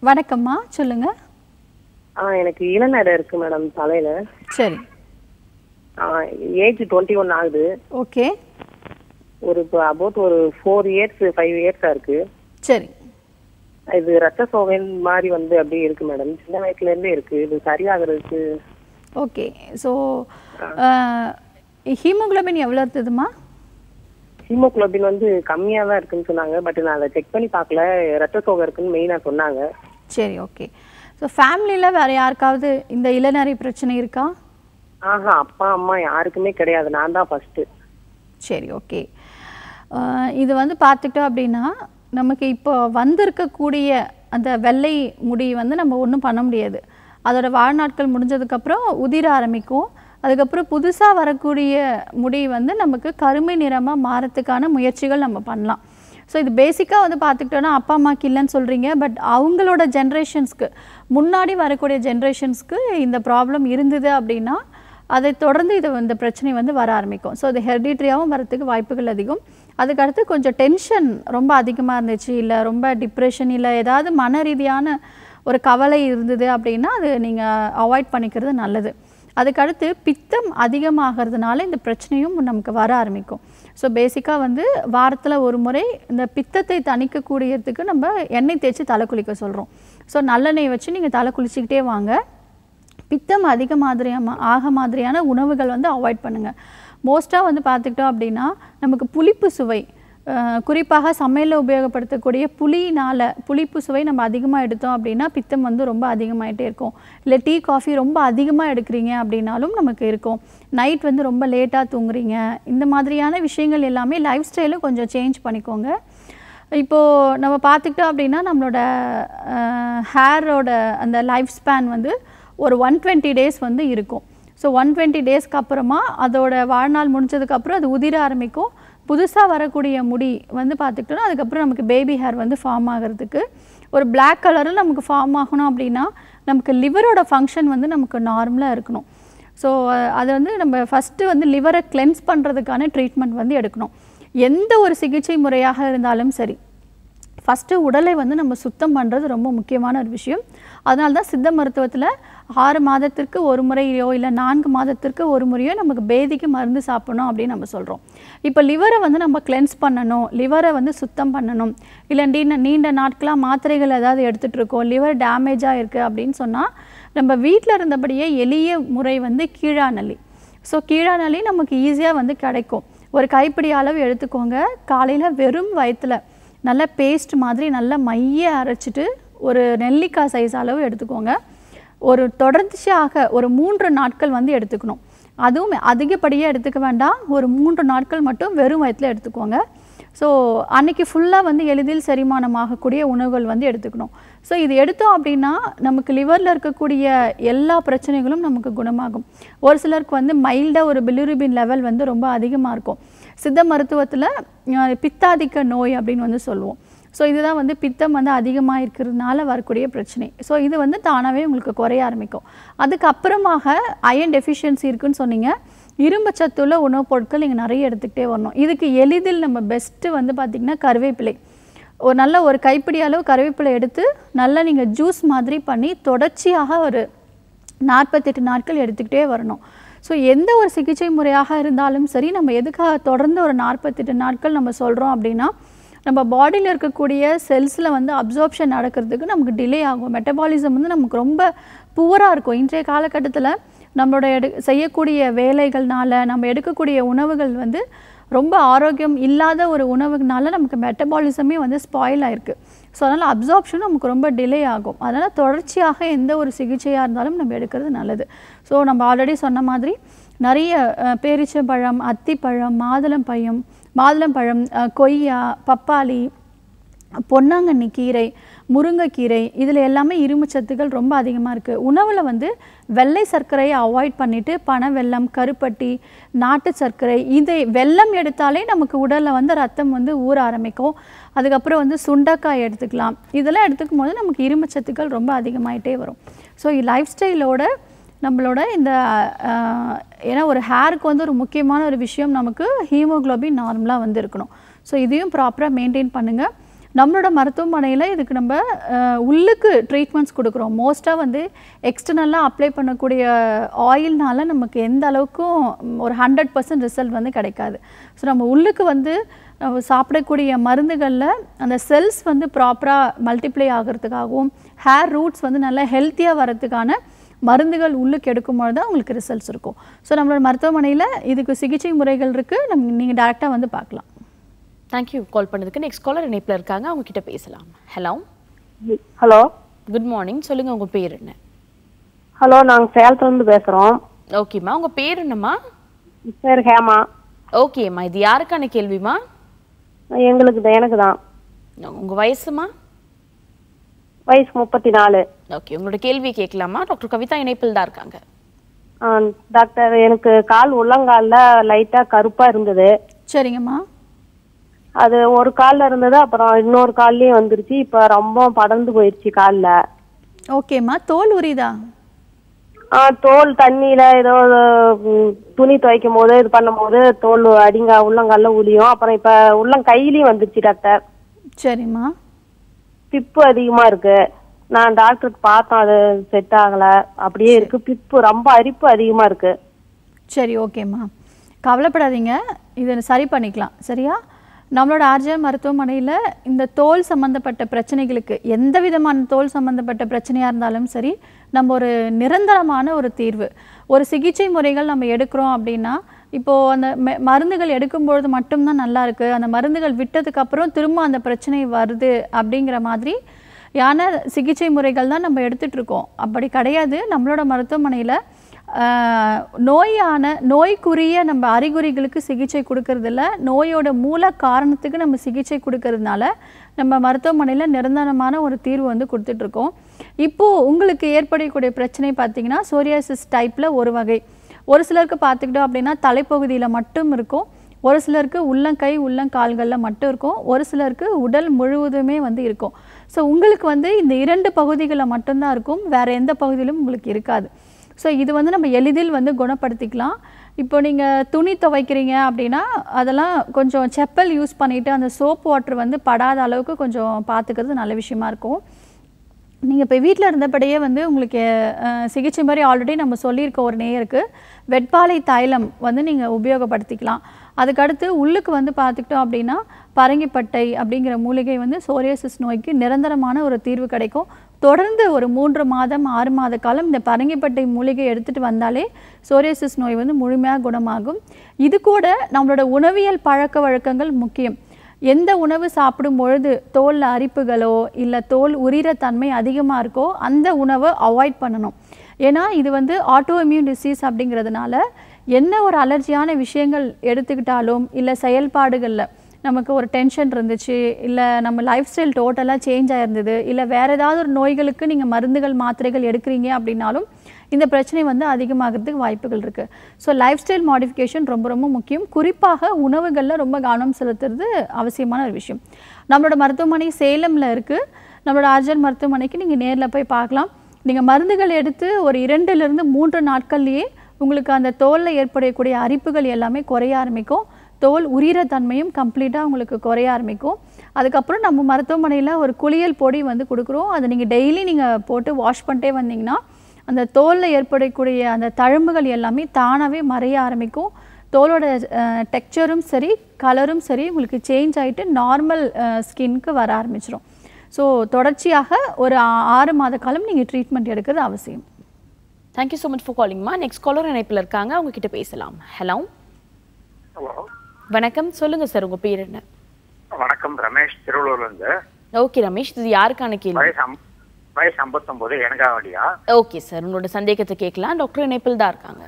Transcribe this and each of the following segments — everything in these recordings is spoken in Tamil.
வணக்கம்மா சொல்லுங்க ஆ எனக்கு இளநரை இருக்கு மேடம் தலையில சரி ஏஜ் டுவெண்ட்டி ஒன் ஆகுது ஓகே ஒரு இப்போ அபவுட் ஒரு ஃபோர் இயர்ஸ் ஃபைவ் இயர்ஸா இருக்கு சரி இது ரத்த சோகை மாதிரி வந்து அப்படியே இருக்கு மேடம் சின்ன வயசுல இருந்தே இருக்கு இது சரியாகிறதுக்கு ஓகே ஸோ ஹீமோகுளோபின் எவ்வளோ இருந்ததுமா ஹீமோகுளோபின் வந்து கம்மியா தான் இருக்குன்னு சொன்னாங்க பட் நான் அதை செக் பண்ணி பார்க்கல ரத்த சோகை இருக்குன்னு மெயினா சொன்னாங்க சரி ஓகே ஸோ ஃபேமிலியில் வேறு யாருக்காவது இந்த இளநரை பிரச்சனை இருக்கா ஆஹா அப்பா அம்மா யாருக்குமே கிடையாது நான் தான் ஃபர்ஸ்ட் சரி ஓகே இது வந்து பார்த்துட்டோம் அப்படின்னா நமக்கு இப்போ வந்திருக்கக்கூடிய அந்த வெள்ளை முடி வந்து நம்ம ஒன்றும் பண்ண முடியாது அதோட வாழ்நாட்கள் முடிஞ்சதுக்கப்புறம் உதிர ஆரம்பிக்கும் அதுக்கப்புறம் புதுசாக வரக்கூடிய முடி வந்து நமக்கு கருமை நிறமாக மாறத்துக்கான முயற்சிகள் நம்ம பண்ணலாம் ஸோ இது பேசிக்காக வந்து பார்த்துக்கிட்டோன்னா அப்பா அம்மாக்கு இல்லைன்னு சொல்கிறீங்க பட் அவங்களோட ஜென்ரேஷன்ஸ்க்கு முன்னாடி வரக்கூடிய ஜென்ரேஷன்ஸ்க்கு இந்த ப்ராப்ளம் இருந்தது அப்படின்னா அதை தொடர்ந்து இது இந்த பிரச்சனை வந்து வர ஆரம்பிக்கும் ஸோ அது ஹெரிடிட்ரியாகவும் வரத்துக்கு வாய்ப்புகள் அதிகம் அதுக்கடுத்து கொஞ்சம் டென்ஷன் ரொம்ப அதிகமாக இருந்துச்சு இல்லை ரொம்ப டிப்ரெஷன் இல்லை ஏதாவது மன ரீதியான ஒரு கவலை இருந்தது அப்படின்னா அது நீங்கள் அவாய்ட் பண்ணிக்கிறது நல்லது அதுக்கடுத்து பித்தம் அதிகமாகிறதுனால இந்த பிரச்சனையும் நமக்கு வர ஆரம்பிக்கும் ஸோ பேசிக்காக வந்து வாரத்தில் ஒரு முறை இந்த பித்தத்தை தணிக்கக்கூடியதுக்கு நம்ம எண்ணெய் தேய்ச்சி தலை குளிக்க சொல்கிறோம் ஸோ நல்லெண்ணெய் வச்சு நீங்கள் தலை குளிச்சுக்கிட்டே வாங்க பித்தம் அதிக மாதிரியான ஆக மாதிரியான உணவுகள் வந்து அவாய்ட் பண்ணுங்கள் மோஸ்ட்டாக வந்து பார்த்துக்கிட்டோம் அப்படின்னா நமக்கு புளிப்பு சுவை அஹ், குறிப்பாக சமையலில் உபயோகப்படுத்தக்கூடிய புளினால் புளிப்பு சுவை நம்ம அதிகமாக எடுத்தோம் அப்படின்னா பித்தம் வந்து ரொம்ப அதிகமாயிட்டே இருக்கும் இல்லை டீ காஃபி ரொம்ப அதிகமாக எடுக்கிறீங்க அப்படின்னாலும் நமக்கு இருக்கும் நைட் வந்து ரொம்ப லேட்டாக தூங்குறீங்க இந்த மாதிரியான விஷயங்கள் எல்லாமே லைஃப் ஸ்டைலும் கொஞ்சம் சேஞ்ச் பண்ணிக்கோங்க இப்போது நம்ம பார்த்துக்கிட்டோம் அப்படின்னா நம்மளோட ஹேரோட அந்த லைஃப் ஸ்பேன் வந்து ஒரு ஒன் டுவெண்ட்டி டேஸ் வந்து இருக்கும் ஸோ ஒன் டுவெண்ட்டி டேஸ்க்கு அப்புறமா அதோட வாழ்நாள் முடிஞ்சதுக்கப்புறம் அது உதிர ஆரம்பிக்கும் புதுசாக வரக்கூடிய முடி வந்து பார்த்துக்கிட்டோன்னா அதுக்கப்புறம் நமக்கு பேபி ஹேர் வந்து ஃபார்ம் ஆகிறதுக்கு ஒரு Black கலரில் நமக்கு ஃபார்ம் ஆகணும் அப்படின்னா நமக்கு லிவரோட ஃபங்க்ஷன் வந்து நமக்கு நார்மலாக இருக்கணும் ஸோ அது வந்து நம்ம ஃபஸ்ட்டு வந்து லிவரை கிளென்ஸ் பண்ணுறதுக்கான ட்ரீட்மெண்ட் வந்து எடுக்கணும் எந்த ஒரு சிகிச்சை முறையாக இருந்தாலும் சரி ஃபஸ்ட்டு உடலை வந்து நம்ம சுத்தம் பண்ணுறது ரொம்ப முக்கியமான ஒரு விஷயம் அதனால தான் சித்த மருத்துவத்தில் ஆறு மாதத்திற்கு ஒரு முறையோ இல்லை நான்கு மாதத்திற்கு ஒரு முறையோ நமக்கு பேதிக்கு மருந்து சாப்பிடணும் அப்படின்னு நம்ம சொல்கிறோம் இப்போ லிவரை வந்து நம்ம கிளென்ஸ் பண்ணணும் லிவரை வந்து சுத்தம் பண்ணணும் இல்லை நீண்ட நீண்ட நாட்களாக மாத்திரைகள் ஏதாவது எடுத்துகிட்டு இருக்கோம் லிவர் டேமேஜாக இருக்குது அப்படின்னு சொன்னால் நம்ம வீட்டில் இருந்தபடியே எளிய முறை வந்து கீழாநெல்லி ஸோ கீழாநெல்லி நமக்கு ஈஸியாக வந்து கிடைக்கும் ஒரு கைப்பிடி அளவு எடுத்துக்கோங்க காலையில் வெறும் வயிற்றுல நல்ல பேஸ்ட் மாதிரி நல்ல மைய அரைச்சிட்டு ஒரு நெல்லிக்காய் சைஸ் அளவு எடுத்துக்கோங்க ஒரு தொடர்ச்சியாக ஒரு மூன்று நாட்கள் வந்து எடுத்துக்கணும் அதுவும் அதிகப்படியாக எடுத்துக்க வேண்டாம் ஒரு மூன்று நாட்கள் மட்டும் வெறும் வயிற்றுல எடுத்துக்கோங்க ஸோ அன்னைக்கு ஃபுல்லாக வந்து எளிதில் செரிமானமாகக்கூடிய உணவுகள் வந்து எடுத்துக்கணும் ஸோ இது எடுத்தோம் அப்படின்னா நமக்கு லிவரில் இருக்கக்கூடிய எல்லா பிரச்சனைகளும் நமக்கு குணமாகும் ஒரு சிலருக்கு வந்து மைல்டாக ஒரு பிலிருபின் லெவல் வந்து ரொம்ப அதிகமாக இருக்கும் சித்த மருத்துவத்தில் அஹ், பித்தாதிக்க நோய் அப்படின்னு வந்து சொல்லுவோம் ஸோ இதுதான் வந்து பித்தம் வந்து அதிகமாக இருக்கிறதுனால வரக்கூடிய பிரச்சனை ஸோ இது வந்து தானாகவே உங்களுக்கு குறைய ஆரம்பிக்கும் அதுக்கப்புறமாக அயன் டெஃபிஷியன்சி இருக்குன்னு சொன்னீங்க இரும்பு சத்துள்ள உணவுப் பொருட்கள் நீங்கள் நிறைய எடுத்துக்கிட்டே வரணும் இதுக்கு எளிதில் நம்ம பெஸ்ட்டு வந்து பார்த்திங்கன்னா கருவேப்பிலை ஒரு நல்ல ஒரு கைப்பிடி அளவு கருவேப்பிலை எடுத்து நல்லா நீங்கள் ஜூஸ் மாதிரி பண்ணி தொடர்ச்சியாக ஒரு நாற்பத்தெட்டு நாட்கள் எடுத்துக்கிட்டே வரணும் ஸோ எந்த ஒரு சிகிச்சை முறையாக இருந்தாலும் சரி நம்ம எதுக்காக தொடர்ந்து ஒரு நாற்பத்தெட்டு நாட்கள் நம்ம சொல்கிறோம் அப்படின்னா நம்ம பாடியில் இருக்கக்கூடிய செல்ஸில் வந்து அப்சார்ப்ஷன் நடக்கிறதுக்கு நமக்கு டிலே ஆகும் மெட்டபாலிசம் வந்து நமக்கு ரொம்ப புவராக இருக்கும் இன்றைய காலகட்டத்தில் நம்மளோட எடு செய்யக்கூடிய வேலைகள்னால நம்ம எடுக்கக்கூடிய உணவுகள் வந்து ரொம்ப ஆரோக்கியம் இல்லாத ஒரு உணவுனால நமக்கு மெட்டபாலிசமே வந்து ஸ்பாயில் ஆயிருக்கு ஸோ அதனால் அப்சார்ப்ஷன் நமக்கு ரொம்ப டிலே ஆகும் அதனால் தொடர்ச்சியாக எந்த ஒரு சிகிச்சையாக இருந்தாலும் நம்ம எடுக்கிறது நல்லது ஸோ நம்ம ஆல்ரெடி சொன்ன மாதிரி நிறைய அஹ், பேரீச்சம்பழம் அத்திப்பழம் மாதுளம்பழம் மாதுளம்பழம் அஹ், கொய்யா பப்பாளி பொன்னாங்கண்ணி கீரை முருங்கைக்கீரை இதில் எல்லாமே இரும்புச்சத்துக்கள் ரொம்ப அதிகமாக இருக்குது உணவில் வந்து வெள்ளை சர்க்கரையை அவாய்ட் பண்ணிவிட்டு பனை வெல்லம் கருப்பட்டி நாட்டு சர்க்கரை இதை வெல்லம் எடுத்தாலே நமக்கு உடலில் வந்து ரத்தம் வந்து ஊற ஆரம்பிக்கும் அதுக்கப்புறம் வந்து சுண்டைக்காய் எடுத்துக்கலாம் இதெல்லாம் எடுத்துக்கும் போது நமக்கு இரும்புச்சத்துக்கள் ரொம்ப அதிகமாயிட்டே வரும் ஸோ லைஃப் ஸ்டைலோட நம்மளோட இந்த அஹ், ஏன்னா ஒரு ஹேருக்கு வந்து ஒரு முக்கியமான ஒரு விஷயம் நமக்கு ஹீமோகுளோபின் நார்மலாக வந்து இருக்கணும் ஸோ இதையும் ப்ராப்பராக மெயின்டைன் பண்ணுங்கள் நம்மளோட மருத்துவமனையில் இதுக்கு நம்ம அஹ், உள்ளுக்கு ட்ரீட்மெண்ட்ஸ் கொடுக்குறோம் மோஸ்ட்டாக வந்து எக்ஸ்டர்னலாக அப்ளை பண்ணக்கூடிய ஆயில்னால நமக்கு எந்த அளவுக்கும் ஒரு ஹண்ட்ரட் பர்சன்ட் ரிசல்ட் வந்து கிடைக்காது ஸோ நம்ம உள்ளுக்கு வந்து நம்ம சாப்பிடக்கூடிய மருந்துகளில் அந்த செல்ஸ் வந்து ப்ராப்பராக மல்டிப்ளை ஆகிறதுக்காகவும் ஹேர் ரூட்ஸ் வந்து நல்லா ஹெல்த்தியாக வரதுக்கான மருந்துகள் உள்ளுக்கு எடுக்கும்போது தான் உங்களுக்கு ரிசல்ட்ஸ் இருக்கும் ஸோ நம்மளோட மருத்துவமனையில் இதுக்கு சிகிச்சை முறைகள் இருக்குது நம்ம நீங்கள் டேரெக்டாக வந்து பார்க்கலாம் தேங்க்யூ கால் பண்ணதுக்கு நெக்ஸ்ட் காலர் இணைப்பில் இருக்காங்க அவங்க கிட்ட பேசலாம் ஹலோ ஹலோ குட் மார்னிங் சொல்லுங்க உங்க பேர் என்ன ஹலோ நாங்கள் சேலத்துலேருந்து பேசுகிறோம் ஓகேம்மா உங்க பேர் என்னம்மா பேர் ஹேமா ஓகேம்மா இது யாருக்கான கேள்விமா எங்களுக்கு தான் எனக்கு தான் உங்க வயசுமா வயசு முப்பத்தி நாலு ஓகே உங்களோட கேள்வியை கேட்கலாமா டாக்டர் கவிதா இணைப்பில் தான் இருக்காங்க ஆ, டாக்டர் எனக்கு கால் உள்ளங்காலில் லைட்டாக கருப்பாக இருந்தது சரிங்கம்மா அது ஒரு காலில் இருந்தது அப்புறம் இன்னொரு கால்லையும் வந்துருச்சு இப்போ ரொம்ப படர்ந்து போயிடுச்சு காலில் ஓகேம்மா தோல் உரிதா ஆ தோல் தண்ணியில ஏதோ ம், துணி துவைக்கும் போது இது பண்ணும்போது தோல் அடிங்க உள்ளங்கால்ல உளியும் அப்புறம் இப்ப உள்ளங்கையிலயும் வந்துருச்சு டாக்டர் சரிம்மா பிப்பு அதிகமா இருக்கு நான் டாக்டருக்கு பார்த்தோம் அது செட் ஆகல அப்படியே இருக்கு பிப்பு ரொம்ப அரிப்பு அதிகமா இருக்கு சரி ஓகேம்மா கவலைப்படாதீங்க இதை சரி பண்ணிக்கலாம் சரியா நம்மளோட ஆர்ஜிஆர் மருத்துவமனையில் இந்த தோல் சம்மந்தப்பட்ட பிரச்சனைகளுக்கு எந்த விதமான தோல் சம்மந்தப்பட்ட பிரச்சனையாக இருந்தாலும் சரி நம்ம ஒரு நிரந்தரமான ஒரு தீர்வு ஒரு சிகிச்சை முறைகள் நம்ம எடுக்கிறோம் அப்படின்னா இப்போது அந்த மெ- மருந்துகள் எடுக்கும்பொழுது மட்டும்தான் நல்லா இருக்குது அந்த மருந்துகள் விட்டதுக்கு அப்புறம் திரும்ப அந்த பிரச்சனை வருது அப்படிங்கிற மாதிரி யான சிகிச்சை முறைகள் தான் நம்ம எடுத்துட்டு இருக்கோம் அப்படி கிடையாது நம்மளோட மருத்துவமனையில் ஆஹ், நோயான நோய்க்குரிய நம்ம அறிகுறிகளுக்கு சிகிச்சை கொடுக்கறதில்ல நோயோட மூல காரணத்துக்கு நம்ம சிகிச்சை கொடுக்கறதுனால நம்ம மருத்துவமனையில் நிரந்தரமான ஒரு தீர்வு வந்து கொடுத்துட்ருக்கோம் இப்போது உங்களுக்கு ஏற்படக்கூடிய பிரச்சனை பார்த்தீங்கன்னா சோரியாசிஸ் டைப்பில் ஒரு வகை ஒரு சிலருக்கு பார்த்துக்கிட்டோம் அப்படின்னா தலைப்பகுதியில் மட்டும் இருக்கும் ஒரு சிலருக்கு உள்ளங்கை உள்ளங்கால்களில் மட்டும் இருக்கும் ஒரு சிலருக்கு உடல் முழுவதுமே வந்து இருக்கும் ஸோ உங்களுக்கு வந்து இந்த இரண்டு பகுதிகளில் மட்டும்தான் இருக்கும் வேறு எந்த பகுதியிலும் உங்களுக்கு இருக்காது ஸோ இது வந்து நம்ம எளிதில் வந்து குணப்படுத்திக்கலாம் இப்போ நீங்கள் துணி துவைக்கிறீங்க அப்படின்னா அதெல்லாம் கொஞ்சம் செப்பல் யூஸ் பண்ணிவிட்டு அந்த சோப் வாட்டர் வந்து படாத அளவுக்கு கொஞ்சம் பார்த்துக்கிறது நல்ல விஷயமா இருக்கும் நீங்கள் இப்போ வீட்டில் இருந்தபடியே வந்து உங்களுக்கு அஹ், சிகிச்சை மாதிரி ஆல்ரெடி நம்ம சொல்லியிருக்க ஒரு நேயருக்கு வெட்பாலை தைலம் வந்து நீங்கள் உபயோகப்படுத்திக்கலாம் அதுக்கடுத்து உள்ளுக்கு வந்து பார்த்துக்கிட்டோம் அப்படின்னா பரங்கிப்பட்டை அப்படிங்கிற மூலிகை வந்து சோரியாசிஸ் நோய்க்கு நிரந்தரமான ஒரு தீர்வு கிடைக்கும் தொடர்ந்து ஒரு மூன்று மாதம் ஆறு மாத காலம் இந்த பரங்கிப்பட்டை மூலிகை எடுத்துகிட்டு வந்தாலே சோரியாசிஸ் நோய் வந்து முழுமையாக குணமாகும் இது கூட நம்மளோட உணவியல் பழக்க வழக்கங்கள் முக்கியம் எந்த உணவு சாப்பிடும் பொழுது தோலில் அரிப்புகளோ இல்லை தோல் உரிகிற தன்மை அதிகமாக இருக்கோ அந்த உணவை அவாய்ட் பண்ணணும் ஏன்னா இது வந்து ஆட்டோ இம்யூன் டிசீஸ் அப்படிங்கிறதுனால என்ன ஒரு அலர்ஜியான விஷயங்கள் எடுத்துக்கிட்டாலும் இல்லை செயல்பாடுகளில் நமக்கு ஒரு டென்ஷன் இருந்துச்சு இல்லை நம்ம லைஃப் ஸ்டைல் டோட்டலாக சேஞ்ச் ஆயிருந்தது இல்லை வேறு ஏதாவது ஒரு நோய்களுக்கு நீங்கள் மருந்துகள் மாத்திரைகள் எடுக்கிறீங்க அப்படின்னாலும் இந்த பிரச்சனை வந்து அதிகமாகிறதுக்கு வாய்ப்புகள் இருக்குது ஸோ லைஃப் ஸ்டைல் மாடிஃபிகேஷன் ரொம்ப ரொம்ப முக்கியம் குறிப்பாக உணவுகளில் ரொம்ப கவனம் செலுத்துறது அவசியமான ஒரு விஷயம் நம்மளோட மருத்துவமனை சேலமில் இருக்குது நம்மளோட ஆர்ஜர் மருத்துவமனைக்கு நீங்கள் நேரில் போய் பார்க்கலாம் நீங்கள் மருந்துகள் எடுத்து ஒரு இரண்டுலேருந்து மூன்று நாட்கள்லேயே உங்களுக்கு அந்த தோலில் ஏற்படக்கூடிய அரிப்புகள் எல்லாமே குறைய ஆரம்பிக்கும் தோல் உரிகிற தன்மையும் கம்ப்ளீட்டாக உங்களுக்கு குறைய ஆரம்பிக்கும் அதுக்கப்புறம் நம்ம மருத்துவமனையில் ஒரு குளியல் பொடி வந்து கொடுக்குறோம் அதை நீங்கள் டெய்லி நீங்கள் போட்டு வாஷ் பண்ணிட்டே வந்தீங்கன்னா அந்த தோலில் ஏற்படக்கூடிய அந்த தழும்புகள் எல்லாமே தானாகவே மறைய ஆரம்பிக்கும் தோலோட டெக்ஸ்சரும் சரி கலரும் சரி உங்களுக்கு சேஞ்ச் ஆகிட்டு நார்மல் ஸ்கின்க்கு வர ஆரம்பிச்சிடும் ஸோ தொடர்ச்சியாக ஒரு ஆ- ஆறு மாத காலம் நீங்கள் ட்ரீட்மெண்ட் எடுக்கிறது அவசியம் தேங்க்யூ ஸோ மச் ஃபார் காலிங்மா நெக்ஸ்ட் காலர் இணைப்பில் இருக்காங்க அவங்க கிட்ட பேசலாம் ஹலோ ஹலோ வணக்கம் சொல்லுங்க சார் உங்க பேர் என்ன வணக்கம் ரமேஷ் திருவள்ளூர்ல இருந்து ஓகே ரமேஷ் இது யாருக்கான கேள்வி வயசு அம்- வயசு ஐம்பத்தொன்பது எனக்காவடியா ஓகே சார் உங்களோட சந்தேகத்தை கேட்கலாம் டாக்டர் இணைப்பில் தான் இருக்காங்க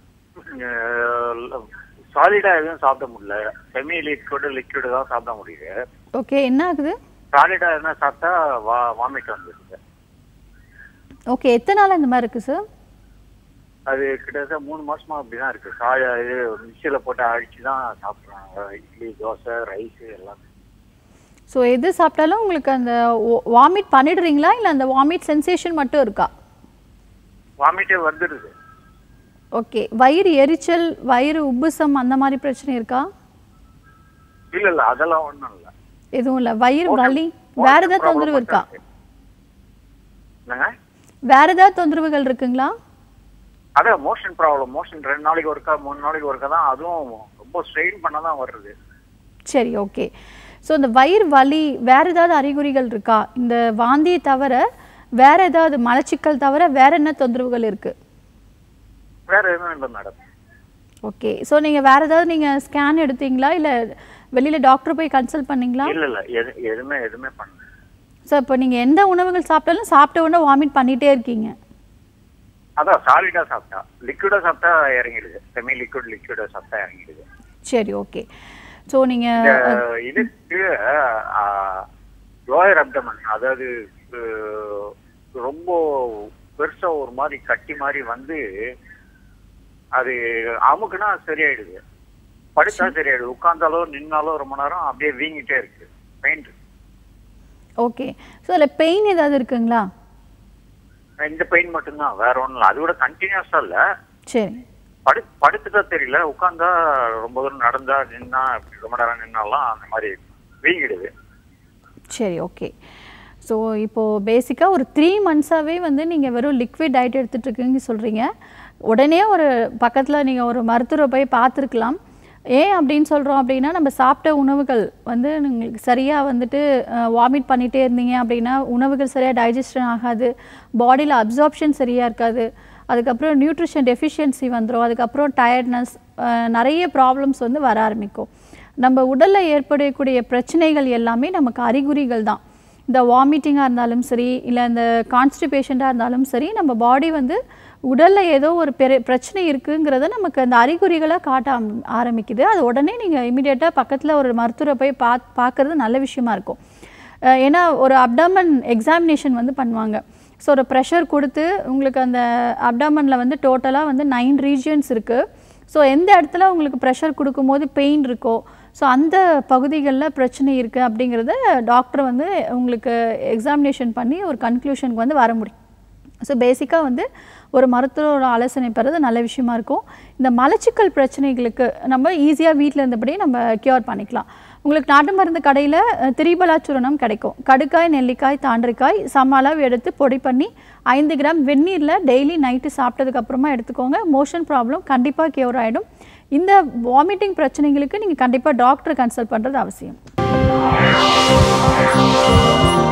சாலிடா எதுவும் சாப்பிட முடியல செமி லிக்விடு லிக்விடு தான் சாப்பிட முடியுது ஓகே என்ன ஆகுது சாலிடா எதுனா சாப்பிட்டா வா வாமிட் வந்துருது ஓகே எத்தனை நாள் இந்த மாதிரி இருக்குது சார் அது கிட்டத்தட்ட மூணு மாசமா அப்படிதான் இருக்கு சாயா இது மிக்சியில போட்டு அடிச்சு தான் சாப்பிடுறாங்க இட்லி தோசை ரைஸ் எல்லாம் ஸோ எது சாப்பிட்டாலும் உங்களுக்கு அந்த வாமிட் பண்ணிடுறீங்களா இல்லை அந்த வாமிட் சென்சேஷன் மட்டும் இருக்கா வாமிட்டே வந்துடுது ஓகே வயிறு எரிச்சல் வயிறு உப்புசம் அந்த மாதிரி பிரச்சனை இருக்கா இல்ல இல்ல அதெல்லாம் ஒண்ணும் இல்ல எதுவும் இல்லை வயிறு வலி வேற ஏதாவது தொந்தரவு இருக்கா என்னங்க வேற ஏதாவது தொந்தரவுகள் இருக்குங்களா அதான் மோஷன் ப்ராப்ளம் மோஷன் ரெண்டு நாளைக்கு ஒருக்கா மூணு நாளைக்கு ஒருக்கா தான் அதுவும் ரொம்ப ஸ்ட்ரெயின் பண்ண தான் வருது சரி ஓகே ஸோ இந்த வயிறு வலி வேற ஏதாவது அறிகுறிகள் இருக்கா இந்த வாந்தியை தவிர வேற ஏதாவது மலச்சிக்கல் தவிர வேற என்ன தொந்தரவுகள் இருக்கு வேற எதுவும் இல்லை மேடம் ஓகே ஸோ நீங்கள் வேற ஏதாவது நீங்கள் ஸ்கேன் எடுத்தீங்களா இல்லை வெளியில் டாக்டர் போய் கன்சல்ட் பண்ணீங்களா இல்ல இல்ல எது எதுவுமே எதுவுமே பண்ணல ஸோ இப்போ நீங்கள் எந்த உணவுகள் சாப்பிட்டாலும் சாப்பிட்ட உடனே வாமிட் பண்ணிட்டே இருக்கீங்க அதான் சாலிடா சாப்பிட்டா லிக்விடா சாப்பிட்டா இறங்கிடுது செமி லிக்விட் லிக்விடா சாப்பிட்டா இறங்கிடுது சரி ஓகே ஸோ இந்த நீங்கள் இதுக்கு லோயர் அப்டமன் அதாவது அஹ், ரொம்ப பெருசா ஒரு மாதிரி கட்டி மாதிரி வந்து அது அமுக்குனா சரியாயிடுது படுத்தா சரியாயிடுது உட்கார்ந்தாலோ நின்னாலோ ரொம்ப நேரம் அப்படியே வீங்கிட்டே இருக்கு பெயின் ஓகே ஸோ அதில் பெயின் ஏதாவது இருக்குங்களா இந்த பெயின் மட்டும்தான் வேற ஒண்ணும் இல்லை அது கூட கண்டினியூஸா இல்ல சரி படு படுத்துட்டா தெரியல உட்கார்ந்தா ரொம்ப தூரம் நடந்தா நின்னா இப்படி ரொம்ப நேரம் நின்னாலாம் அந்த மாதிரி வீங்கிடுது சரி ஓகே ஸோ இப்போது பேசிக்காக ஒரு த்ரீ மந்த்ஸாகவே வந்து நீங்கள் வெறும் லிக்விட் டயட் எடுத்துட்டு இருக்கீங்கன்னு சொல்கிறீங்க உடனே ஒரு பக்கத்தில் நீங்கள் ஒரு மருத்துவரை போய் பார்த்துருக்கலாம் ஏன் அப்படின்னு சொல்கிறோம் அப்படின்னா நம்ம சாப்பிட்ட உணவுகள் வந்து உங்களுக்கு சரியாக வந்துட்டு வாமிட் பண்ணிகிட்டே இருந்தீங்க அப்படின்னா உணவுகள் சரியாக டைஜஷன் ஆகாது பாடியில் அப்சார்ப்ஷன் சரியாக இருக்காது அதுக்கப்புறம் நியூட்ரிஷன் டெஃபிஷியன்சி வந்துடும் அதுக்கப்புறம் டயர்ட்னஸ் நிறைய ப்ராப்ளம்ஸ் வந்து வர ஆரம்பிக்கும் நம்ம உடலில் ஏற்படக்கூடிய பிரச்சனைகள் எல்லாமே நமக்கு அறிகுறிகள் தான் இந்த வாமிட்டிங்காக இருந்தாலும் சரி இல்லை இந்த கான்ஸ்டிபேஷண்டாக இருந்தாலும் சரி நம்ம பாடி வந்து உடலில் ஏதோ ஒரு பெரிய பிரச்சனை இருக்குங்கிறத நமக்கு அந்த அறிகுறிகளாக காட்ட ஆரம்- ஆரம்பிக்குது அது உடனே நீங்கள் இமீடியட்டாக பக்கத்தில் ஒரு மருத்துவரை போய் பா பார்க்குறது நல்ல விஷயமா இருக்கும் அஹ் ஏன்னா ஒரு அப்டாமன் எக்ஸாமினேஷன் வந்து பண்ணுவாங்க ஸோ ஒரு ப்ரெஷர் கொடுத்து உங்களுக்கு அந்த அப்டாமனில் வந்து டோட்டலாக வந்து நைன் ரீஜியன்ஸ் இருக்குது ஸோ எந்த இடத்துல உங்களுக்கு ப்ரெஷர் கொடுக்கும்போது பெயின் இருக்கோ ஸோ அந்த பகுதிகளில் பிரச்சனை இருக்குது அப்படிங்கிறத டாக்டர் வந்து உங்களுக்கு எக்ஸாமினேஷன் பண்ணி ஒரு கன்க்ளூஷனுக்கு வந்து வர முடியும் ஸோ பேசிக்காக வந்து ஒரு மருத்துவரோட ஆலோசனை பெறது நல்ல விஷயமா இருக்கும் இந்த மலச்சிக்கல் பிரச்சனைகளுக்கு நம்ம ஈஸியாக வீட்டில் இருந்தபடியே நம்ம க்யூர் பண்ணிக்கலாம் உங்களுக்கு நாட்டு மருந்து கடையில் திரிபலா சூரணம் கிடைக்கும் கடுக்காய் நெல்லிக்காய் தாண்டிக்காய் சம அளவு எடுத்து பொடி பண்ணி ஐந்து கிராம் வெந்நீரில் டெய்லி நைட்டு சாப்பிட்டதுக்கு அப்புறமா எடுத்துக்கோங்க மோஷன் ப்ராப்ளம் கண்டிப்பாக க்யூர் ஆகிடும் இந்த வாமிட்டிங் பிரச்சனைகளுக்கு நீங்கள் கண்டிப்பாக டாக்டரை கன்சல்ட் பண்ணுறது அவசியம்